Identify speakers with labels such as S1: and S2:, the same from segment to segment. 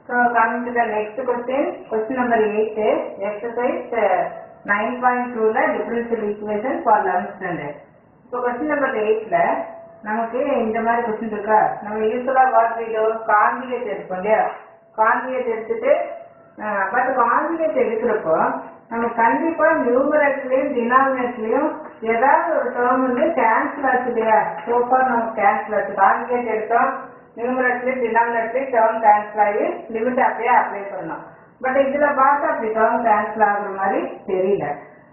S1: So coming to the next question, question number eight, exercise nine point two ல differential equation for eleventh standard. So question number eightல நமக்கு இந்த மாதிரி question இருக்கா நம்ம யூஸ்வலா what video conjugate எடுப்போம் இல்லையா கான்ஜுகேட் எடுத்துட்டு பட் கான்ஜுகேட் எடுக்கிறப்போ நம்ம கண்டிப்பா நியூமரேட்டர்லயும் டினாமினேட்டர்லயும் ஏதாவது ஒரு டேர்ம் வந்து கேன்சல் ஆச்சு இல்லையா சோப்பா நம்ம கேன்சல் ஆச்சு கான்ஜுகேட் எடுத்தோம் நியூமரேட்டர்லயும் டினாமினேட்டர்லயும் டேர்ம் கேன்சல் ஆகி லிமிட் அப்படியே அப்ளை பண்ணோம் பட் இதுல பார்த்தா அப்படி டேர்ம் கேன்சல் ஆகுற மாதிரி தெரியல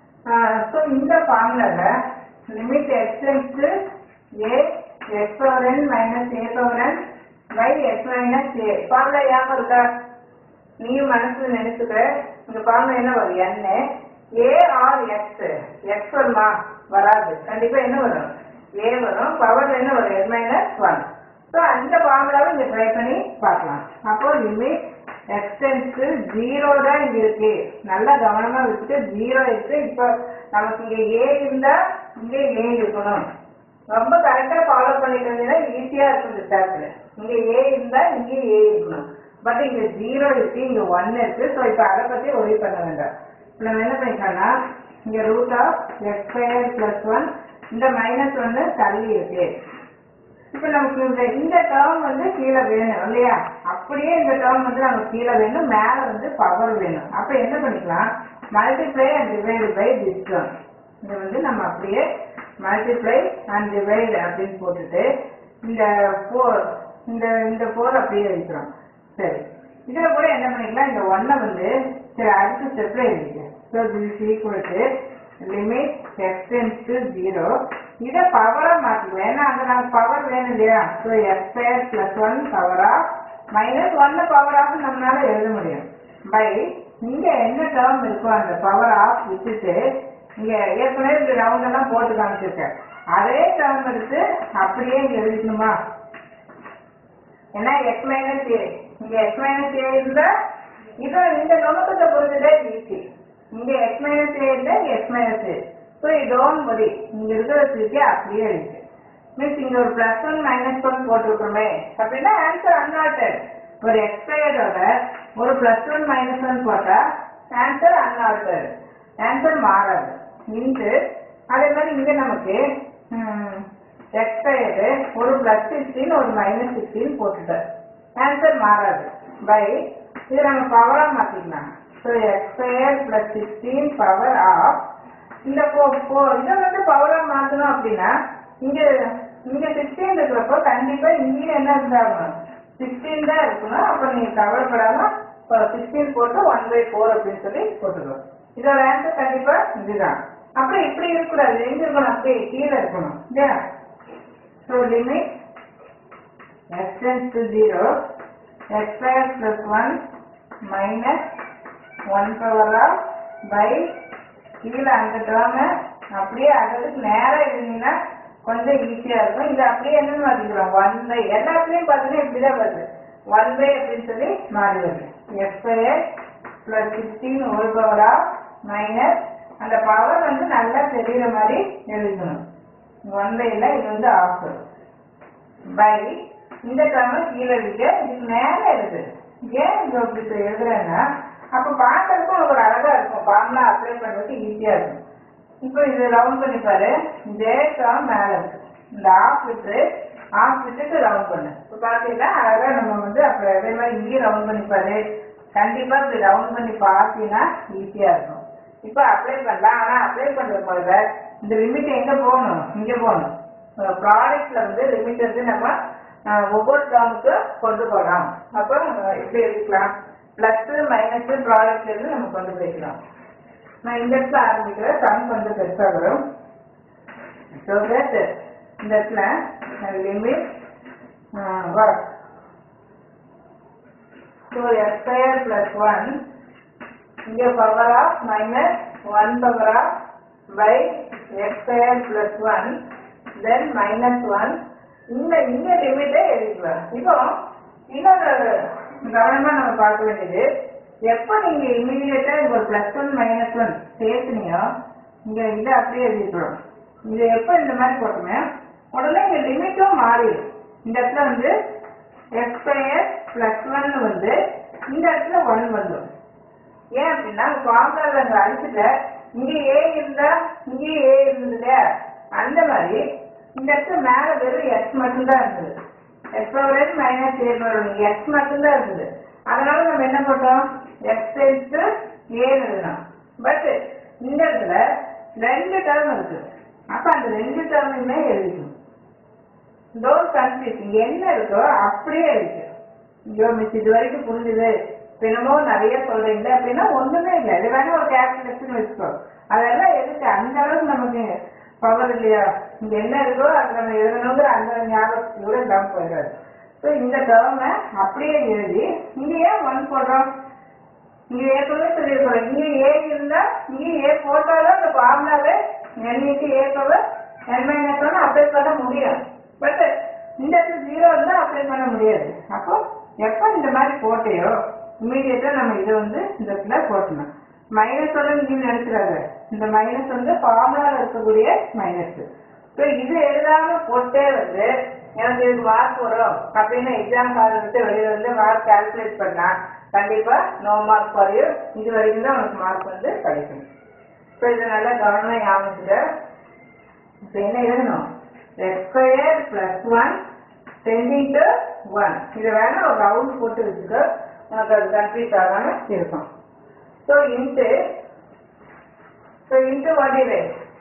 S1: ஸோ இந்த ஃபார்முலால limit x tends a x power n minus a power n by x minus a formula ஞாபகம் இருக்கா நீயும் மனசுல நினைச்சுக்கிற இந்த ஃபார்முலா என்ன வரும் n a r x x வருமா வராது கண்டிப்பா என்ன வரும் ஏ வரும் பவர் என்ன வரும் n மைனஸ் ஒன் ஸோ அந்த ஃபார்முலாவை இங்க ட்ரை பண்ணி பார்க்கலாம் அப்போ லிமிட் எக்ஸ்டென்ஸ்க்கு ஜீரோ தான் இங்க இருக்கு நல்லா கவனமா வச்சுட்டு ஜீரோ இருக்கு இப்போ நமக்கு இங்க ஏ இருந்தா இங்க ஏ இருக்கணும் ரொம்ப கரெக்டா ஃபாலோ பண்ணிட்டு இருந்தீங்கன்னா ஈஸியா இருக்கும் இந்த சாப்டர் இங்க ஏ இருந்தா இங்க ஏ இருக்கணும் பட் இங்க ஜீரோ இருக்கு இங்க ஒன் இருக்கு ஸோ இப்போ அதை பத்தி ஒரே பண்ண வேண்டாம் இப்ப நம்ம என்ன பண்ணிக்கலாம்னா இங்க root of x square plus one இந்த மைனஸ் ஒன்னு தள்ளி இருக்கு இப்ப நமக்கு இந்த இந்த டேர்ம் வந்து கீழே வேணும் இல்லையா அப்படியே இந்த டேர்ம் வந்து நமக்கு கீழே வேணும் மேல வந்து பவர் வேணும் அப்ப என்ன பண்ணிக்கலாம் multiply and divide by this term இது வந்து நம்ம அப்படியே மல்டிப்ளை அண்ட் டிவைட் அப்படின்னு போட்டுட்டு இந்த ஃபோர் இந்த இந்த ஃபோர் அப்படியே வைக்கிறோம் சரி இதுல கூட என்ன பண்ணிக்கலாம் இந்த ஒன்னை வந்து சரி அடுத்த ஸ்டெப்ல எழுதிக்க so this equal to limit x tends to zero இதை பவரா மாத்திக்குவோம் ஏன்னா அங்க நமக்கு பவர் வேணும் இல்லையா so x square plus one power of minus ஒன்னு பவர் ஆஃப் நம்மளால எழுத முடியும் பை இங்க என்ன டேர்ம் இருக்கோ அந்த பவர் ஆஃப் விட்டுட்டு இங்க ஏற்கனவே இப்படி ரவுண்ட் எல்லாம் போட்டு காமிச்சிருக்கேன் அதே டேர்ம் எடுத்து அப்படியே இங்க எழுதிக்கணுமா ஏன்னா எக்ஸ் மைனஸ் ஏ இங்க எக்ஸ் மைனஸ் ஏ இருந்தா இது இந்த நுணுக்கத்தை பொறுத்ததே ஈஸி இங்க எக்ஸ் மைனஸ் ஏ இருந்தா இங்க எக்ஸ் மைனஸ் ஏ ஸோ இது டோன்ட் வரி இங்க இருக்கிற திருப்பி அப்படியே இருக்கு மீன்ஸ் இங்க ஒரு பிளஸ் ஒன் மைனஸ் ஒன் போட்டிருக்கோமே அப்படின்னா ஆன்சர் அன்ஆல்டர்ட் ஒரு எக்ஸ்பயர்டோட ஒரு பிளஸ் ஒன் மைனஸ் ஒன் போட்டா ஆன்சர் அன்ஆல்டர்ட் ஆன்சர் மாறாது இன்று அதே மாதிரி இங்க நமக்கு எக்ஸ்பயர்டு ஒரு பிளஸ் சிக்ஸ்டீன் ஒரு மைனஸ் சிக்ஸ்டீன் போட்டுட்டார் ஆன்சர் மாறாது பை இது நம்ம பவரா மாத்திக்கலாம் so expire plus sixteen power of இந்த போ போ இதை வந்து பவரா மாத்தணும் அப்படின்னா இங்க இங்க சிக்ஸ்டீன் இருக்கிறப்போ கண்டிப்பா இங்கேயும் என்ன இருந்தாகணும் சிக்ஸ்டீன் தான் இருக்கணும் அப்ப நீங்க கவலைப்படாம சிக்ஸ்டீன் போட்டு ஒன் பை ஃபோர் அப்படின்னு சொல்லி போட்டுக்கணும் இதோட ஆன்சர் கண்டிப்பா இதுதான் அப்புறம் இப்படி இருக்கக்கூடாது எங்க இருக்கணும் அப்படியே கீழே இருக்கணும் இல்லையா so limit x tends to 0 x square plus 1 minus 1 power of by கீழே அந்த டேர்ம அப்படியே அதுக்கு நேரம் இருந்தீங்கன்னா கொஞ்சம் ஈஸியா இருக்கும் இது அப்படியே என்னன்னு மாத்திக்கிறோம் ஒன் பை எல்லாத்துலயும் பார்த்தீங்கன்னா இப்படிதான் வருது ஒன் பை அப்படின்னு சொல்லி மாறி வருது எக்ஸ் ஸ்கொயர் பிளஸ் சிக்ஸ்டீன் ஒரு பவர் ஆஃப் மைனஸ் அந்த பவர் வந்து நல்லா தெரியுற மாதிரி எழுதணும் ஒன் பைல இது வந்து ஆஃப் பை இந்த டேர்ம் கீழே இருக்கு இது மேல இருக்கு ஏன் இது அப்படி இப்ப எழுதுறேன்னா அப்ப பார்க்கறதுக்கும் உனக்கு ஒரு அழகா இருக்கும் ஃபார்முலா அப்ளை பண்றதுக்கு ஈஸியா இருக்கும் இப்போ இது ரவுண்ட் பண்ணி பாரு ஜே டேர்ம் மேல இருக்கு இந்த ஆஃப் விட்டு ஆஃப் விட்டுட்டு ரவுண்ட் பண்ணு இப்போ பார்த்தீங்கன்னா அழகா நம்ம வந்து அப்ப அதே மாதிரி இங்கேயும் ரவுண்ட் பண்ணி பாரு கண்டிப்பா இப்படி ரவுண்ட் பண்ணி பார்த்தீங்கன்னா ஈஸியா இருக்கும் இப்போ அப்ளை பண்ணலாம் ஆனா அப்ளை பண்றது முதல்ல இந்த லிமிட் எங்க போகணும் இங்க போகணும் ப்ராடக்ட்ல வந்து லிமிட் வந்து நம்ம அஹ், ஒவ்வொரு டேர்முக்கு கொண்டு போகலாம் அப்போ அஹ், எப்படி எடுக்கலாம் பிளஸ் மைனஸ் ப்ராடக்ட்ல இருந்து நம்ம கொண்டு போய்க்கலாம் நான் இந்த இடத்துல ஆரம்பிக்கிறேன் சம் கொஞ்சம் பெருசா வரும் ஸோ தட் இந்த இடத்துல limit work so s square plus one இங்க power of minus one power of by x square plus one then minus one இந்த இந்த லிமிட்டை எழுதிக்கலாம் இப்போ இன்னொரு கவனமா நம்ம பார்க்க வேண்டியது எப்போ நீங்க இமீடியட்டா இங்க ஒரு பிளஸ் ஒன் மைனஸ் ஒன் சேர்த்துனியோ இங்க இதை அப்படியே எழுதிக்கிறோம் இது எப்போ இந்த மாதிரி போட்டோமே உடனே இங்க லிமிட்டும் மாறிடும் இந்த இடத்துல வந்து எக்ஸ் ஸ்கொயர் பிளஸ் ஒன் வந்து இந்த இடத்துல ஒன் வந்துடும் ஏன் அப்படின்னா ஃபார்முலாவில் அங்கே அடிச்சுட்ட இங்கே ஏ இருந்தா இங்கே ஏ இருந்தது அந்த மாதிரி இந்த இடத்துல மேலே வெறும் எக்ஸ் மட்டும்தான் இருந்தது x power minus a power x மட்டும்தான் இருந்தது அதனால நம்ம என்ன பண்ணோம் எக்ஸ் டென்ஸ் ஏன்னு எழுதணும் பட் இந்த இடத்துல ரெண்டு டேர்ம் இருக்கு அப்ப அந்த ரெண்டு டேர்மையுமே எழுதிக்கணும் டோன்ட் கன்ஃபியூஸ் இங்க என்ன இருக்கோ அப்படியே இருக்கு ஐயோ மிஸ் இது வரைக்கும் புரிஞ்சுது இப்ப என்னமோ நிறைய சொல்றீங்களே அப்படின்னா ஒண்ணுமே இல்லை இது வேணா ஒரு கேல்குலேஷன் வச்சுக்கோ அதெல்லாம் எதுக்கு அந்த அளவுக்கு நமக்கு பவர் இல்லையா இங்க என்ன இருக்கோ அது நம்ம எழுதணுங்கிற அந்த ஞாபகத்தோட இல்லாம போயிடாது ஸோ இந்த டேர்மை அப்படியே எழுதி இங்க ஏன் ஒன் போடுறோம் இங்க ஏற்கனவே சொல்லியிருக்கோம் இங்க ஏ இருந்தா இங்க ஏ போட்டாலும் அந்த ஃபார்முலாவே எண்ணிக்கு a power n minus one apply பண்ண முடியும் பட் இந்த இடத்துல ஜீரோ இருந்தா அப்ளை பண்ண முடியாது அப்போ எப்போ இந்த மாதிரி போட்டையோ இமீடியட்டா நம்ம இதை வந்து இந்த இடத்துல போட்டணும் மைனஸ் ஒன்று நீங்க நினைக்கிறாங்க இந்த மைனஸ் வந்து ஃபார்முலால இருக்கக்கூடிய மைனஸ் ஸோ இது எழுதாம போட்டே வந்து எனக்கு இதுக்கு மார்க் வரும் அப்படின்னு எக்ஸாம் கால் விட்டு வெளியில வந்து மார்க் கால்குலேட் பண்ணா கண்டிப்பா நோ மார்க் ஃபார் யூ இது வரைக்கும் தான் உனக்கு மார்க் வந்து கிடைக்கும் ஸோ இது நல்லா கவனமா ஞாபகத்துக்கு இப்போ என்ன எழுதணும் x square plus one tending to one இதை வேணா ஒரு ரவுண்ட் போட்டு வச்சுக்கோ உனக்கு அது கன்ஃபியூஸ் ஆகாம இருக்கும் so into so into what is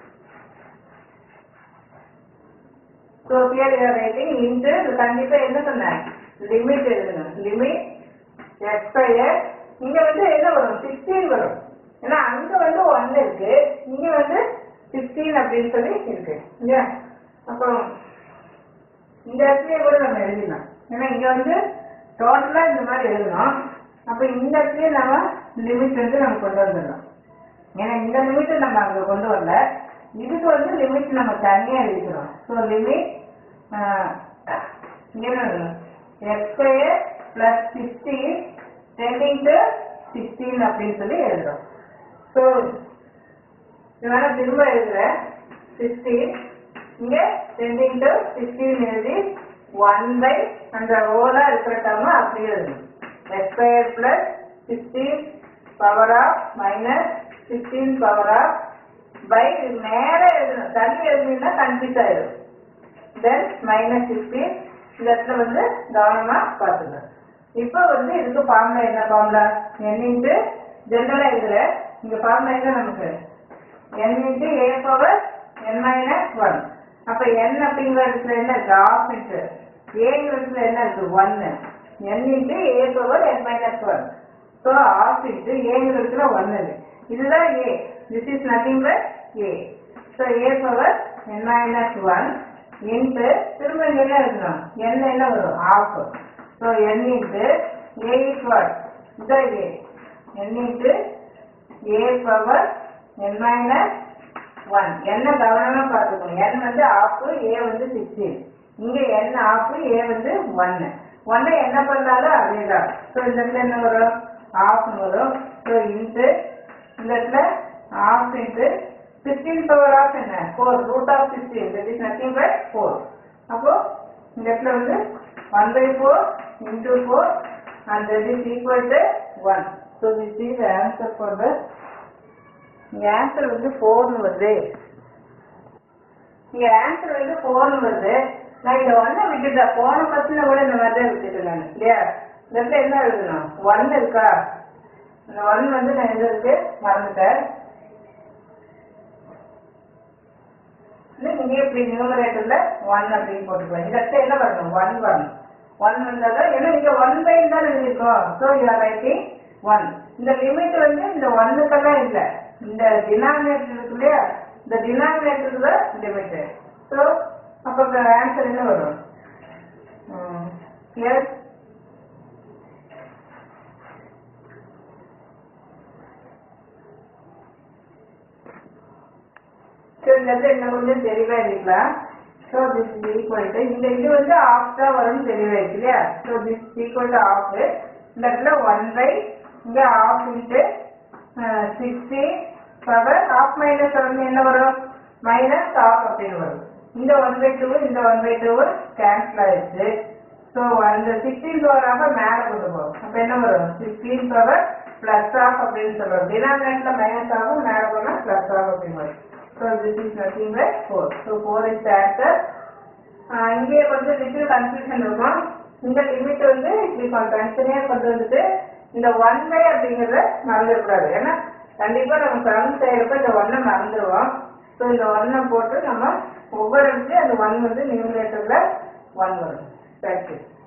S1: so here you are writing into கண்டிப்பா என்ன சொன்னேன் லிமிட் எழுதணும் லிமிட் எக்ஸ் ஸ்கொயர் இங்க வந்து என்ன வரும் சிக்ஸ்டீன் வரும் ஏன்னா அங்க வந்து ஒன் இருக்கு இங்க வந்து சிக்ஸ்டீன் அப்படின்னு சொல்லி இருக்கு இல்லையா அப்புறம் இந்த இடத்துலயே கூட நம்ம எழுதிடலாம் ஏன்னா இங்க வந்து டோட்டலா இந்த மாதிரி எழுதணும் அப்ப இந்த இடத்துலயே நம்ம லிமிட் வந்து நம்ம கொண்டு வந்துடலாம் ஏன்னா இந்த லிமிட் நம்ம அங்க கொண்டு வரல இதுக்கு வந்து லிமிட் நம்ம தனியா எழுதிக்கிறோம் so limit x square plus sixteen tending to sixteen அப்படின்னு சொல்லி எழுதுறோம் ஸோ இது வேணா திரும்ப எழுதுறேன் சிக்ஸ்டீன் இங்க டென்டிங் டு சிக்ஸ்டீன் எழுதி ஒன் பை அந்த ஓலா இருக்கிற டேர்ம் அப்படியே எழுதணும் x square plus sixteen power of minus sixteen power of by மேலே எழுதணும் தள்ளி எழுதினா கன்ஃபியூஸ் ஆயிடும் தென் மைனஸ் சிக்ஸ்டீன் இந்த இடத்துல வந்து கவனமா பார்த்துக்கணும் இப்போ வந்து இதுக்கு ஃபார்முலா என்ன ஃபார்முலா n இன்ட்டு ஜென்ரலா இதுல இங்க ஃபார்முலா என்ன நமக்கு n into a power n minus one அப்ப n அப்படிங்கிற இடத்துல என்ன இருக்கு ஆஃப் இன்ட்டு ஏங்கிற இடத்துல என்ன இருக்கு ஒன்னு n into a power n minus one so of into ஏங்கிற இடத்துல ஒன்னு இருக்கு இதுதான் a this is nothing but a so a power n minus one into திரும்ப இங்க என்ன இருக்கணும் n என்ன வரும் of so n into a equal இதான் a n into a power n minus one என்ன கவனமா பார்த்துக்கணும் n வந்து ஆஃப் ஏ வந்து சிக்ஸ்டீன் இங்க n ஆஃப் ஏ வந்து ஒன்னு ஒன்னு என்ன பண்ணாலும் அதே தான் ஸோ இந்த இடத்துல என்ன வரும் ஆஃப் வரும் ஸோ இன்ட்டு இந்த இடத்துல of into sixteen power of என்ன four root of sixteen that is nothing by four அப்போ இந்த இடத்துல வந்து one by four into four and that is equal to one so this is answer for the இங்க answer வந்து ஃபோர்னு வருது இங்க ஆன்சர் வந்து ஃபோர்னு வருது நான் இந்த ஒன்னை விட்டுட்டேன் போன பத்தின கூட இந்த மாதிரி தான் விட்டுட்டேன் நான் இல்லையா இந்த இடத்துல என்ன எழுதணும் ஒன் இருக்கா இந்த ஒன் வந்து நான் எங்க இருக்கு மறந்துட்டேன் இங்கே இப்படி நியூமரேட்டர்ல ஒன் அப்படின்னு போட்டுக்கலாம் இந்த இடத்துல என்ன வரணும் ஒன் வரணும் ஒன் வந்தாதான் ஏன்னா இங்க ஒன் பை தான் எழுதியிருக்கோம் ஸோ யூஆர் ரைட்டிங் ஒன் இந்த லிமிட் வந்து இந்த ஒன்னுக்கெல்லாம் இல்லை இந்த டினாமினேட்டர் இருக்கு இல்லையா இந்த டினாமினேட்டருக்கு தான் லிமிட் ஸோ அப்போ இந்த ஆன்சர் என்ன வரும் எஸ் ஸோ இந்த இடத்துல இன்னும் கொஞ்சம் தெளிவா இருக்கலாம் so this is equal to இந்த இது வந்து ஆஃப் தான் வரும்னு தெளிவாயிருக்கு இல்லையா so this equal to of இந்த இடத்துல ஒன் பை இங்கே of into sixty power of minus வந்து என்ன வரும் மைனஸ் ஆஃப் அப்படின்னு வரும் இந்த ஒன் பை டூ இந்த ஒன் பை டூ கேன்சல் ஆயிடுச்சு ஸோ அந்த சிக்ஸ்டீன் பவர் ஆஃப் மேலே கொண்டு போகும் வரும் அப்ப என்ன வரும் சிக்ஸ்டீன் பவர் பிளஸ் ஆஃப் அப்படின்னு சொல்றோம் டினாமினேட்ல மைனஸ் ஆகும் மேல போனா பிளஸ் ஆஃப் அப்படின்னு வரும் so this is nothing by four so four is answer இங்கே கொஞ்சம் லிட்டில் கன்ஃபியூஷன் இருக்கும் இந்த லிமிட் வந்து இப்படி கொஞ்சம் தனித்தனியாக கொண்டு வந்துட்டு இந்த ஒன் பை அப்படிங்கிறத மறந்துடக்கூடாது ஏன்னா கண்டிப்பா நம்ம சம் செய்யறப்ப இந்த ஒன்னை மறந்துடுவோம் ஸோ இந்த ஒன்னை போட்டு நம்ம ஒவ்வொரு இடத்துலையும் அந்த ஒன் வந்து நியூமினேட்டர்ல ஒன் வரும் தேங்க்யூ